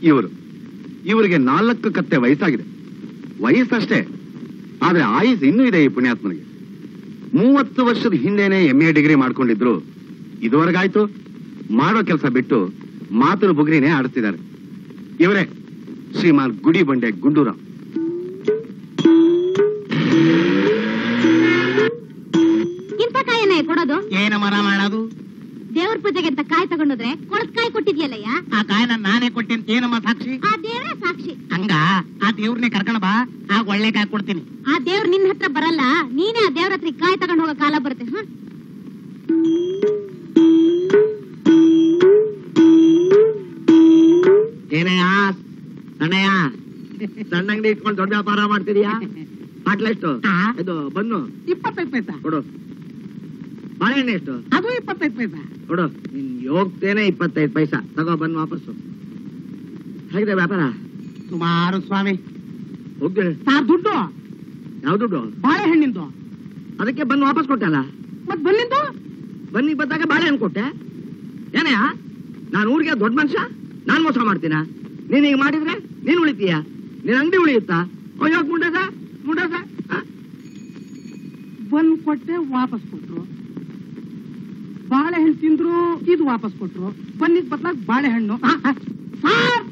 ಇವರು ಇವರಿಗೆ ನಾಲ್ಕು ಕತ್ತೆ ವಯಸ್ಸಾಗಿದೆ ವಯಸ್ಸಷ್ಟೇ ಆದ್ರೆ ಆಯುಸ್ ಇನ್ನೂ ಇದೆ ಈ ಪುಣ್ಯಾತ್ಮನಿಗೆ ಮೂವತ್ತು ವರ್ಷದ ಹಿಂದೆನೆ ಎಂ ಎ ಡಿಗ್ರಿ ಮಾಡ್ಕೊಂಡಿದ್ರು ಇದುವರೆಗಾಯ್ತು ಮಾಡೋ ಕೆಲಸ ಬಿಟ್ಟು ಮಾತಿನ ಬುಗ್ರಿನೇ ಆಡ್ತಿದ್ದಾರೆ ಇವರೇ ಶ್ರೀಮಾನ್ ಗುಡಿ ಬಂಡೆ ಗುಂಡೂರಾವ್ ಇಂಥ ಕಾಯನ್ನ ಕೊಡೋದು ಏನ ಮರ ಮಾಡೋದು ದೇವ್ರ ಪೂಜೆಗೆ ಅಂತ ಕಾಯಿ ತಗೊಂಡೋದ್ರೆ ಕೊಳತ್ ಕಾಯಿ ಕೊಟ್ಟಿದ್ಯಲ್ಲಯ್ಯ ಆ ಕಾಯನ ನಾನೇ ಕೊಟ್ಟಿನ ಏನಮ್ಮ ಸಾಕ್ಷಿ ಆ ದೇವ್ರೇ ಸಾಕ್ಷಿ ಹಂಗ ಆ ದೇವ್ರನ್ನೇ ಕರ್ಕೊಂಡ್ ಬಾ ಆಗ ಒಳ್ಳೆ ಕಾಯಿ ಕೊಡ್ತೀನಿ ಆ ದೇವ್ರ ನಿನ್ ಹತ್ರ ಬರಲ್ಲ ನೀನೇ ಆ ದೇವ್ರ ಹತ್ರ ಈ ಕಾಯಿ ತಗೊಂಡ್ ಹೋಗೋ ಕಾಲ ಬರುತ್ತೆ ಹ ಏನಯ್ಯ ಸಣ್ಣಯ್ಯ ಸಣ್ಣ ಅಂಗಡಿ ಇಟ್ಕೊಂಡು ದೊಡ್ಡ ವ್ಯಾಪಾರ ಮಾಡ್ತಿದ್ಯಾ ಬಾಟ್ಲೆಷ್ಟು ಆ? ಇದು ಬನ್ನು ಇಪ್ಪತ್ತೈದು ಪೈಸಾ ಕೊಡು ಬಾಳೆಹಣ್ಣೆ ಎಷ್ಟು ಅದು ಇಪ್ಪತ್ತೈದು ಪೈಸಾ ಕೊಡು ನಿನ್ ಯೋಗ್ತೇನೆ ಇಪ್ಪತ್ತೈದು ಪೈಸಾ ತಗೋ ಬಂದು ವಾಪಸ್ಸು ಹೇಗಿದೆ ವ್ಯಾಪಾರ ಸುಮಾರು ಸ್ವಾಮಿ ಹೋಗ್ದೆ ಸಾ ದುಡ್ಡು ಯಾವ ದುಡ್ಡು ಬಾಳೆಹಣ್ಣಿಂದು ಅದಕ್ಕೆ ಬಂದು ವಾಪಸ್ ಕೊಟ್ಟಲ್ಲ ಮತ್ ಬಂದಿಂದು ಬನ್ನಿ ಬಂದಾಗ ಬಾಳೆಹಣ್ಣು ಕೊಟ್ಟೆ ಏನಯ್ಯ ನಾನು ಊರಿಗೆ ದೊಡ್ಡ ಮನುಷ್ಯ ನಾನ್ ಮೋಸ ಮಾಡ್ತೀನ ನೀನ್ ಈಗ ಮಾಡಿದ್ರೆ ನೀನ್ ಉಳಿತೀಯ ನಿನ್ ಅಂಗಡಿ ಉಳಿಯುತ್ತಾ ಅಯ್ಯೋ ಮುಂಡದ ಮುಂಡದ ಬಂದ್ ಕೊಟ್ಟೆ ವಾಪಸ್ ಕೊಟ್ರು ಬಾಳೆಹಣ್ಣು ತಿಂದ್ರು ಇದು ವಾಪಸ್ ಕೊಟ್ರು ಬನ್ನಿದ್ ಬದ್ಲಾಗ ಬಾಳೆಹಣ್ಣು ಆ, ಆ, ಸಾರ್